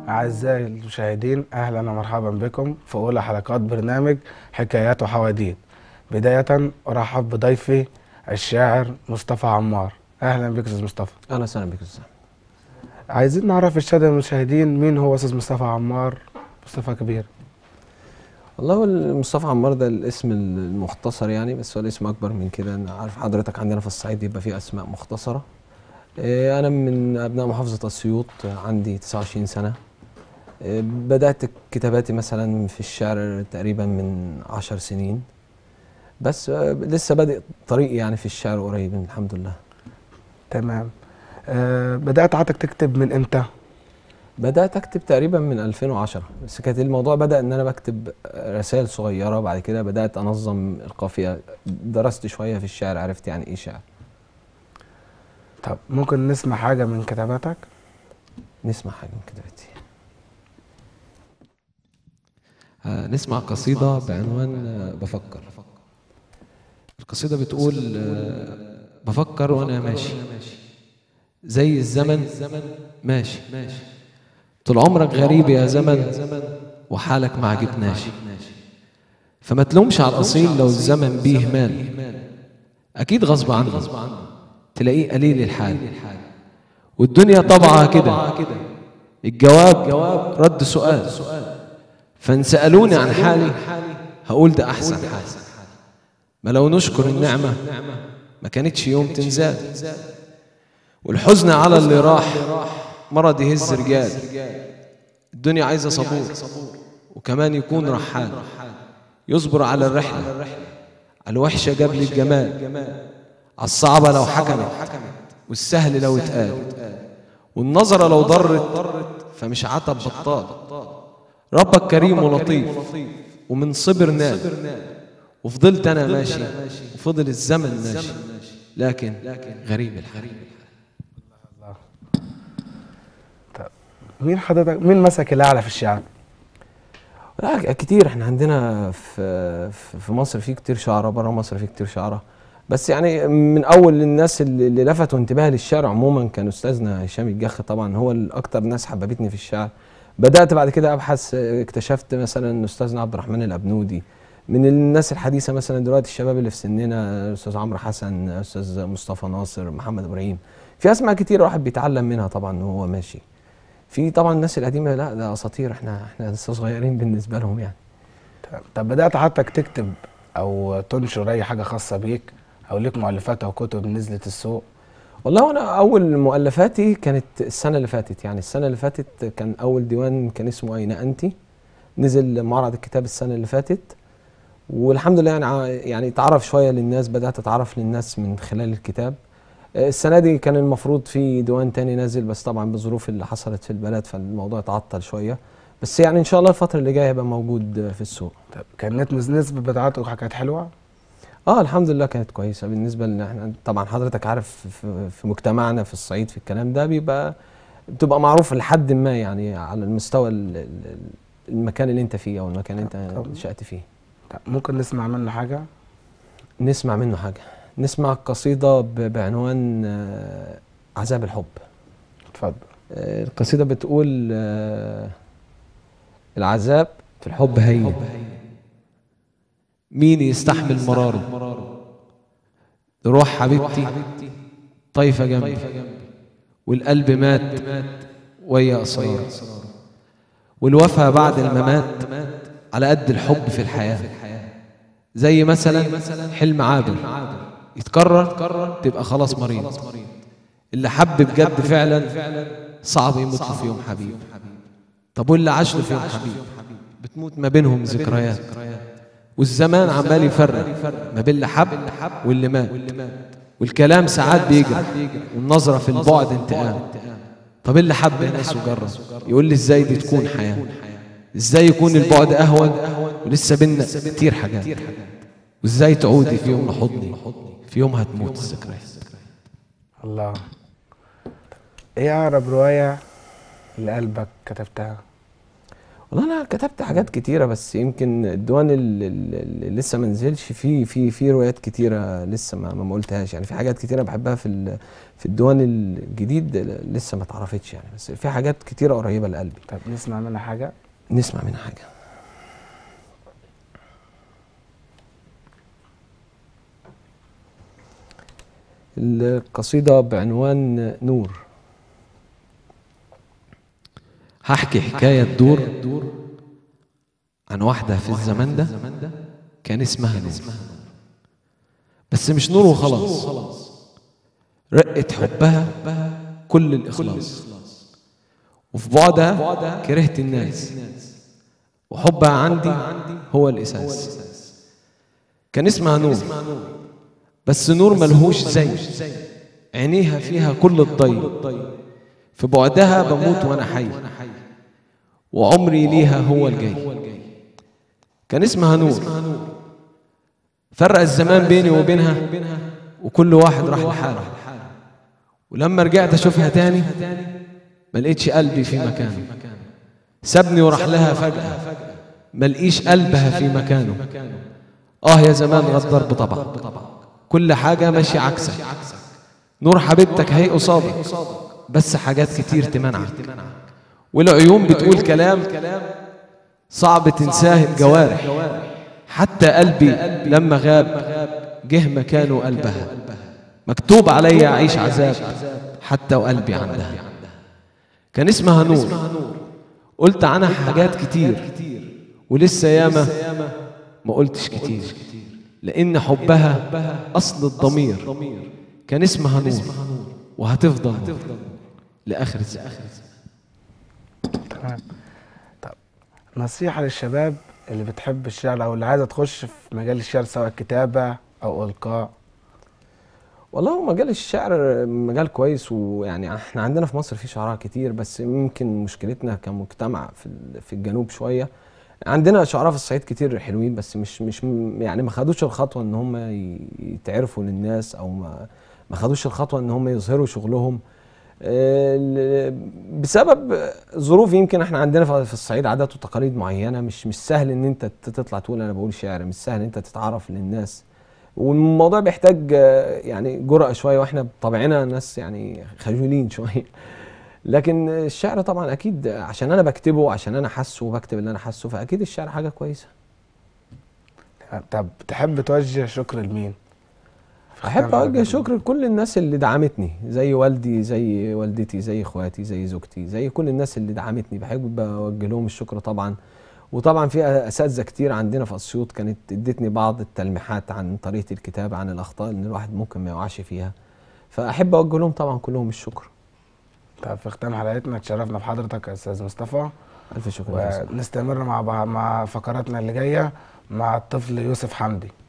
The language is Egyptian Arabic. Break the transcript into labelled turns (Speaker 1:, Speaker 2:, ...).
Speaker 1: أعزائي المشاهدين أهلا ومرحبا بكم في أولى حلقات برنامج حكايات وحواديت بداية أرحب بضيفي الشاعر مصطفى عمار أهلا بك أستاذ مصطفى
Speaker 2: اهلا وسهلا بك استاذ
Speaker 1: عايزين نعرف السادة المشاهدين مين هو أستاذ مصطفى عمار مصطفى كبير
Speaker 2: والله هو مصطفى عمار ده الاسم المختصر يعني بس هو الاسم اكبر من كده انا عارف حضرتك عندنا في الصعيد يبقى فيه اسماء مختصره إيه، انا من ابناء محافظه اسيوط عندي 29 سنه إيه، بدات كتاباتي مثلا في الشعر تقريبا من 10 سنين بس آه، لسه بادئ طريقي يعني في الشعر قريب الحمد لله
Speaker 1: تمام أه بدأت عادك تكتب من إمتى؟
Speaker 2: بدأت أكتب تقريبا من 2010 بس كانت الموضوع بدأ إن أنا بكتب رسائل صغيرة بعد كده بدأت أنظم القافية درست شوية في الشعر عرفت يعني إيه شعر
Speaker 1: طب ممكن نسمع حاجة من كتاباتك؟
Speaker 2: نسمع حاجة من كتابتي
Speaker 3: آه، نسمع قصيدة بعنوان آه، بفكر القصيدة بتقول آه، بفكر وأنا ماشي زي الزمن ماشي طول عمرك غريب يا زمن وحالك ما عجبناش فما تلومش على الأصيل لو الزمن بيه مال أكيد غصب عنه تلاقيه قليل الحال والدنيا طبعها كده الجواب رد سؤال فان سالوني عن حالي هقول ده احسن حال ما لو نشكر النعمه ما كانتش يوم تنزال والحزن على اللي راح مرض يهز رجال الدنيا عايزه صبور وكمان يكون رحال يصبر على الرحله على الوحشه جاب لي الجمال على الصعبه لو حكمت والسهل لو اتقال والنظره لو ضرت فمش عتب بطال ربك كريم ولطيف ومن صبر نال وفضلت انا ماشي وفضل الزمن ماشي لكن غريب الحال
Speaker 1: طب مين حضرتك مين مسك الأعلى في الشعر؟
Speaker 2: لا كتير احنا عندنا في في في مصر في كتير شعراء بره مصر في كتير شعراء بس يعني من اول الناس اللي اللي لفتوا انتباهي للشعر عموما كان استاذنا هشام الجخ طبعا هو الاكتر ناس حببتني في الشعر بدات بعد كده ابحث اه، اكتشفت مثلا استاذنا عبد الرحمن الابنودي من الناس الحديثه مثلا دلوقتي الشباب اللي في سننا استاذ عمرو حسن استاذ مصطفى ناصر محمد ابراهيم في اسماء كتير الواحد بيتعلم منها طبعا وهو ماشي في طبعا الناس القديمه لا ده اساطير احنا احنا لسه صغيرين بالنسبه لهم يعني
Speaker 1: طب- طب بدأت حضرتك تكتب أو تنشر أي حاجة خاصة بيك أو ليك مؤلفات أو كتب نزلت السوق؟
Speaker 2: والله انا اول مؤلفاتي كانت السنه اللي فاتت يعني السنه اللي فاتت كان اول ديوان كان اسمه اين انت نزل معرض الكتاب السنه اللي فاتت والحمد لله يعني ع- يعني اتعرف شويه للناس بدات اتعرف للناس من خلال الكتاب آه، السنه دي كان المفروض في ديوان تاني نازل بس طبعا بالظروف اللي حصلت في البلد فالموضوع اتعطل شويه بس يعني ان شاء الله الفتره اللي جايه هيبقى موجود آه، في السوق
Speaker 1: طب كانت نسبة بتاعته كانت حلوة؟
Speaker 2: اه الحمد لله كانت كويسه بالنسبه لنا احنا طبعا حضرتك عارف في, في مجتمعنا في الصعيد في الكلام ده بيبقى بتبقى معروف لحد ما يعني على المستوى ال- ال- المكان اللي انت فيه او المكان اللي انت
Speaker 1: طب-
Speaker 2: نشأت فيه
Speaker 1: طب ممكن نسمع منه حاجة؟
Speaker 2: نسمع منه حاجه نسمع قصيده ب- بعنوان آه، عذاب الحب
Speaker 1: اتفضل
Speaker 2: آه، القصيده بتقول آه، العذاب في الحب هين
Speaker 3: مين يستحمل مراره روح حبيبتي طايفة جنبي والقلب مات ويا أسرار والوفا بعد الممات على قد الحب في الحياة زي مثلا حلم عابر يتكرر تبقى خلاص مريض اللي حب بجد فعلا صعب يموت له في يوم حبيب طب واللي عاش له في يوم حبيب بتموت ما بينهم ذكريات والزمان عمال يفرق ما بين اللي حب واللي مات والكلام ساعات بيجري والنظرة في البعد انتقام طب اللي حب ناس وجرب يقول لي ازاي دي تكون حياة ازاي يكون البعد اهون ولسه بينا كتير حاجات وازاي تعودي في يوم لحضني في يوم هتموت الذكريات
Speaker 1: الله ايه اقرب رواية لقلبك كتبتها؟
Speaker 2: والله انا كتبت حاجات كتيره بس يمكن الديوان اللي, اللي لسه ما نزلش في في في روايات كتيره لسه ما ما قلتهاش يعني في حاجات كتيره بحبها في ال- في الديوان الجديد لسه ما اتعرفتش يعني بس في حاجات كتيره قريبه لقلبي
Speaker 1: طب نسمع منها حاجه
Speaker 2: نسمع منها حاجه القصيده بعنوان نور
Speaker 3: هحكي حكاية دور عن واحدة في الزمان ده كان اسمها نور بس مش نور وخلاص رقت حبها كل الإخلاص وفي بعدها كرهت الناس وحبها عندي هو الأساس كان اسمها نور بس نور ملهوش زي عينيها فيها كل الضي في بعدها بموت وانا حي وعمري ليها هو الجاي كان اسمها نور فرق الزمان بيني وبينها وكل واحد راح لحاله ولما رجعت اشوفها تاني ما لقيتش قلبي في مكانه سابني وراح لها فجأة ما لقيش قلبها في مكانه اه يا زمان غدر بطبعك كل حاجة ماشية عكسك نور حبيبتك هي قصادك بس حاجات كتير تمنعك والعيون بتقول كلام صعب تنساه الجوارح حتى قلبي لما غاب جه مكانه قلبها مكتوب عليا أعيش عذاب حتى وقلبي عندها كان اسمها نور قلت عنها حاجات كتير ولسه ياما ما قلتش كتير لأن حبها أصل الضمير كان اسمها نور وهتفضل نور لآخر الزمان
Speaker 1: تمام طب نصيحه للشباب اللي بتحب الشعر او اللي عايزه تخش في مجال الشعر سواء كتابه او القاء
Speaker 2: والله هو مجال الشعر مجال كويس ويعني احنا عندنا في مصر في شعراء كتير بس يمكن مشكلتنا كمجتمع في ال- في الجنوب شويه عندنا شعراء في الصعيد كتير حلوين بس مش مش م- يعني ما خدوش الخطوه ان هم ي- يتعرفوا للناس او ما ما خدوش الخطوه ان هم يظهروا شغلهم آه، ل- بسبب ظروف يمكن احنا عندنا في في الصعيد عادات وتقاليد معينه مش مش سهل ان انت ت- تطلع تقول انا بقول شعر مش سهل ان انت تتعرف للناس والموضوع بيحتاج آه، يعني جرأة شويه واحنا بطبعنا ناس يعني خجولين شويه لكن الشعر طبعا اكيد عشان انا بكتبه عشان انا حاسه وبكتب اللي انا حاسه فاكيد الشعر حاجه كويسه
Speaker 1: طب تحب توجه شكر لمين في
Speaker 2: احب
Speaker 1: ختام
Speaker 2: اوجه
Speaker 1: حلقتنا.
Speaker 2: شكر لكل الناس اللي دعمتني زي والدي زي والدتي زي اخواتي زي زوجتي زي كل الناس اللي دعمتني بحب اوجه لهم الشكر طبعا وطبعا في اساتذه كتير عندنا في اسيوط كانت ادتني بعض التلميحات عن طريقه الكتابه عن الاخطاء اللي الواحد ممكن ما يقعش فيها فاحب اوجه لهم طبعا كلهم الشكر
Speaker 1: طب في ختام حلقتنا اتشرفنا بحضرتك يا استاذ مصطفى
Speaker 2: الف شكر يا أستاذ.
Speaker 1: ونستمر مع مع فقراتنا اللي جايه مع الطفل يوسف حمدي